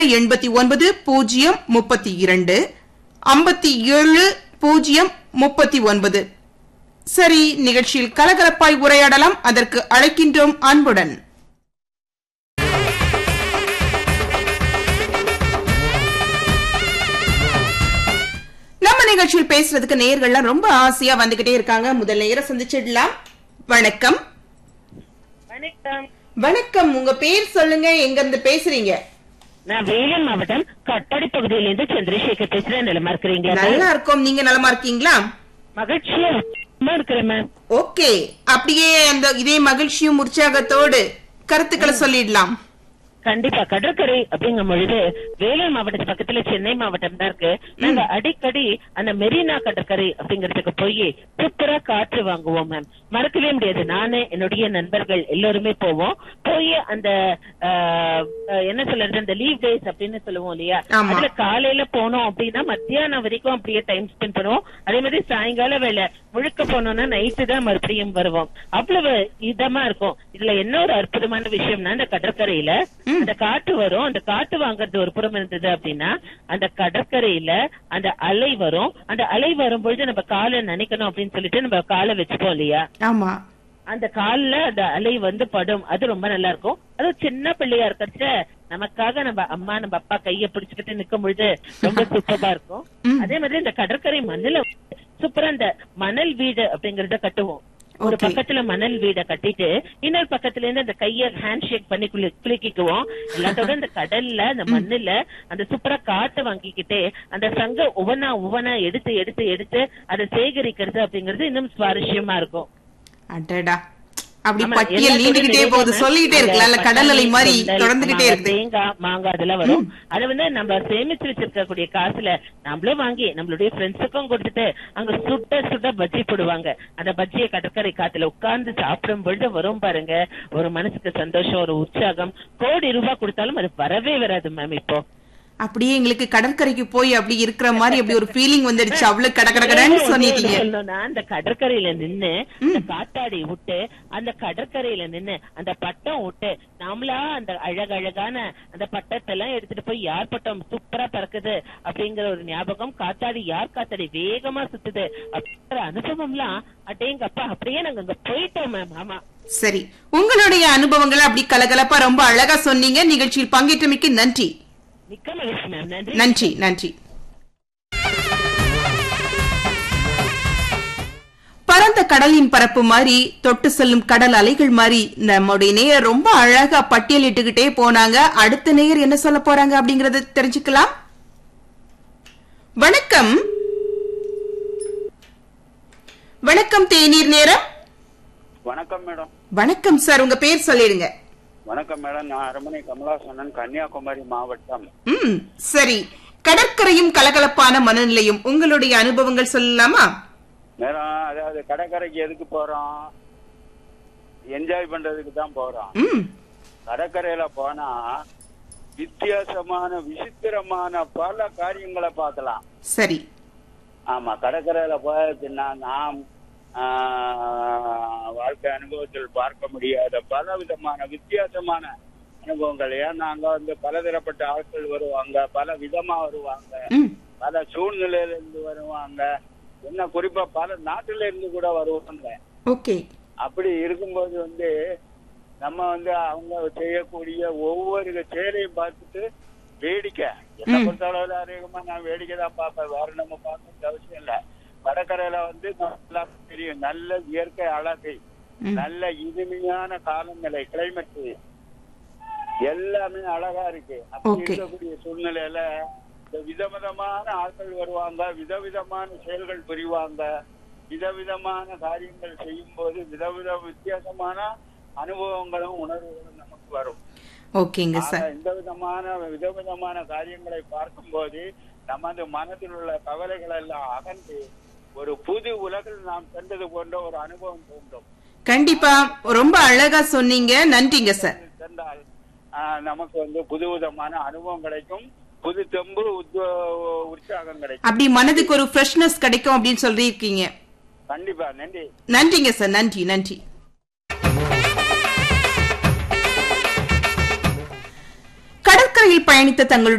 எண்பத்தி ஒன்பது பூஜ்ஜியம் முப்பத்தி இரண்டு ஐம்பத்தி ஏழு பூஜ்ஜியம் முப்பத்தி ஒன்பது சரி நிகழ்ச்சியில் கலகலப்பாய் உரையாடலாம் அதற்கு அழைக்கின்றோம் அன்புடன் நம்ம நிகழ்ச்சியில் பேசுறதுக்கு நேயர்கள்லாம் ரொம்ப ஆசையா வந்துகிட்டே இருக்காங்க முதல் நேர சந்திச்சிடலாம் வணக்கம் வணக்கம் வணக்கம் உங்க பேர் சொல்லுங்க எங்க இருந்து பேசுறீங்க நான் வேலூர் மாவட்டம் கட்டாடி பகுதியிலிருந்து சந்திரசேகர் பேசுறேன் நிலமா இருக்கிறீங்களா நல்லா இருக்கோம் நீங்க நலமா இருக்கீங்களா மகிழ்ச்சியா உற்சாகமா இருக்கிறேன் மேம் ஓகே அப்படியே அந்த இதே மகிழ்ச்சியும் உற்சாகத்தோடு கருத்துக்களை சொல்லிடலாம் கண்டிப்பா கடற்கரை அப்படிங்கும் பொழுது வேலூர் மாவட்டத்து பக்கத்துல சென்னை மாவட்டம் தான் இருக்கு நாங்க அடிக்கடி அந்த மெரினா கடற்கரை அப்படிங்கறதுக்கு போய் சூப்பரா காற்று வாங்குவோம் மேம் மறக்கவே முடியாது நானு என்னுடைய நண்பர்கள் எல்லாருமே போவோம் போய் அந்த ஆஹ், ஆஹ், என்ன சொல்றது அந்த லீவ் டேஸ் அப்படின்னு சொல்லுவோம் இல்லையா ஆமா. அதுல காலையில போனோம் அப்படின்னா மத்தியானம் வரைக்கும் அப்படியே டைம் ஸ்பெண்ட் பண்ணுவோம் அதே மாதிரி சாயங்கால வேலை முழுக்க போனோம்னா நைட்டு தான் மறுபடியும் வருவோம் அவ்வளவு இதமா இருக்கும் இதுல என்ன ஒரு அற்புதமான விஷயம்னா இந்த கடற்கரையில அந்த காட்டு வரும் அந்த காட்டு வாங்குறது ஒரு புறம் இருந்தது அப்படின்னா அந்த கடற்கரையில அந்த அலை வரும் அந்த அலை வரும்பொழுது நம்ம காலை நினைக்கணும் அப்படின்னு சொல்லிட்டு நம்ம காலை வச்சுப்போம் இல்லையா ஆமா அந்த கால்ல அந்த அலை வந்து படும் அது ரொம்ப நல்லா இருக்கும் அது சின்ன பிள்ளையா இருக்கிறச்ச நமக்காக நம்ம அம்மா நம்ம அப்பா கைய பிடிச்சுக்கிட்டு நிக்கும் பொழுது ரொம்ப சூப்பரா இருக்கும் அதே மாதிரி இந்த கடற்கரை மண்ணுல சூப்பரா இந்த மணல் வீடு அப்படிங்கறத கட்டுவோம் ஒரு Okay. பக்கத்துல மணல் வீட கட்டிட்டு இன்னொரு பக்கத்துல இருந்து அந்த கைய ஹேண்ட் ஷேக் பண்ணி குளி குலுக்கிக்குவோம் எல்லாத்தோட இந்த கடல்ல அந்த மண்ணுல அந்த சூப்பரா காட்டு வாங்கிக்கிட்டே அந்த சங்க ஒவ்வொன்னா ஒவ்வொன்னா எடுத்து எடுத்து எடுத்து அதை சேகரிக்கிறது அப்படிங்கிறது இன்னும் சுவாரஸ்யமா இருக்கும் அடடா அப்படி ஆமா, பட்டியல் எல்லாத்தோட நீண்டுகிட்டே போகுது நிறைவான சொல்லிட்டே இருக்கலாம் இல்ல அந்த கடல் அலை மாதிரி சுண்டல், தொடர்ந்துகிட்டே ஆமா, இருக்குது தேங்காய் மாங்காய் அதெல்லாம் வரும் அத வந்து நம்ம சேமிச்சு வச்சிருக்கக்கூடிய காசுல நம்மளும் வாங்கி நம்மளுடைய ஃப்ரெண்ட்ஸுக்கும் கொடுத்துட்டு அங்க சுட்ட சுட்ட பஜ்ஜி போடுவாங்க அந்த பஜ்ஜியை கடற்கரை காத்துல உட்கார்ந்து சாப்பிடும் பொழுது வரும் பாருங்க ஒரு மனசுக்கு சந்தோஷம் ஒரு உற்சாகம் கோடி ரூபாய் கொடுத்தாலும் அது வரவே வராது மேம் இப்போ அப்படியே எங்களுக்கு கடற்கரைக்கு போய் அப்படி இருக்கிற மாதிரி அப்படி ஒரு ஃபீலிங் வந்துடுச்சு அவ்வளவு கடற்கடன்னு ஒண்ணே சொன்னீங்க ஒண்ணு சொல்லணும்னா அந்த கடற்கரையில நின்னு அந்த காத்தாடி விட்டு அந்த கடற்கரையில நின்னு அந்த பட்டம் விட்டு நாமளா அந்த அழகழகான அந்த பட்டத்தை எல்லாம் எடுத்துட்டு போய் யார் பட்டம் சூப்பரா பறக்குது அப்படிங்கிற ஒரு ஞாபகம் காத்தாடி யார் காத்தாடி வேகமா சுத்துது அப்படிங்கிற அனுபவம்லாம் அடேங்கப்பா அப்படியே நாங்க அங்க போயிட்டோம் மேம் ஆமா சரி உங்களுடைய அனுபவங்களை அப்படி கலகலப்பா ரொம்ப அழகா சொன்னீங்க நிகழ்ச்சியில் பங்கேற்றமைக்கு நன்றி மிக்க மகிழ்ச்சி மேம் நன்றி நன்றி நன்றி பரந்த கடலின் பரப்பு மாதிரி தொட்டு செல்லும் கடல் அலைகள் மாதிரி நம்முடைய நேயர் ரொம்ப அழகா பட்டியலிட்டுக்கிட்டே போனாங்க அடுத்த நேயர் என்ன சொல்ல போறாங்க அப்படிங்கறத தெரிஞ்சுக்கலாம் வணக்கம் வணக்கம் தேநீர் நேரம் வணக்கம் மேடம் வணக்கம் சார் உங்க பேர் சொல்லிடுங்க வணக்கம் மேடம் நான் அரமனை கமலாசனன் கன்னியாகுமரி மாவட்டம் ம் சரி கடற்கரையும் கலகலப்பான மனநிலையும் உங்களுடைய அனுபவங்கள் சொல்லலாமா மேடம் அதாவது கடற்கரைக்கு எதுக்கு போறோம் என்ஜாய் பண்றதுக்கு தான் போறோம் ம் கடற்கரையில போனா வித்தியாசமான விசித்திரமான பல காரியங்களை பார்க்கலாம் சரி ஆமா கடற்கரையில போயிடுச்சுன்னா நாம் ஆஹ், வாழ்க்கை அனுபவத்தில் பார்க்க முடியாத பல விதமான வித்தியாசமான அனுபவங்கள் ஏன்னா அங்க வந்து பலதரப்பட்ட ஆட்கள் வருவாங்க பல விதமா வருவாங்க ம் பல சூழ்நிலையில இருந்து வருவாங்க என்ன குறிப்பா பல நாட்டுல இருந்து கூட வருவாங்க ஓகே அப்படி இருக்கும்போது வந்து நம்ம வந்து அவங்க செய்யக்கூடிய ஒவ்வொரு செயலையும் பார்த்துட்டு வேடிக்கை என்ன ம். பொறுத்தளவுல அதிகமா நான் வேடிக்கை தான் பார்ப்பேன் வேற நம்ம பார்க்கறது அவசியம் இல்ல கடற்கரையில வந்து நல்லா தெரியும் நல்ல இயற்கை அழகை ம். நல்ல இனிமையான காலநிலை கிளைமேட் எல்லாமே அழகா இருக்கு அப்படி Okay. இருக்கக்கூடிய சூழ்நிலையில இந்த விதவிதமான ஆட்கள் வருவாங்க விதவிதமான செயல்கள் புரிவாங்க விதவிதமான காரியங்கள் செய்யும் போது விதவித வித்தியாசமான அனுபவங்களும் உணர்வுகளும் நமக்கு வரும் ஓகேங்க ஆக சார் இந்த விதமான விதவிதமான காரியங்களை பார்க்கும்போது நமது மனதில் உள்ள கவலைகள் எல்லாம் அகன்று ஒரு புது உலகில் நாம் சென்றது போன்ற ஒரு அனுபவம் தோன்றும் கண்டிப்பா ரொம்ப அழகா சொன்னீங்க நன்றிங்க சார் சென்றால் ஆஹ், நமக்கு வந்து புதுவிதமான அனுபவம் கிடைக்கும் புது தெம்பு உத்வ- உற்சாகம் கிடைக்கும் அப்படி மனதுக்கு ஒரு ஃப்ரெஷ்னஸ் கிடைக்கும் அப்படின்னு சொல்லியிருக்கீங்க கண்டிப்பா நன்றி நன்றிங்க சார் நன்றி நன்றி கடற்கரையில் பயணித்த தங்களுடைய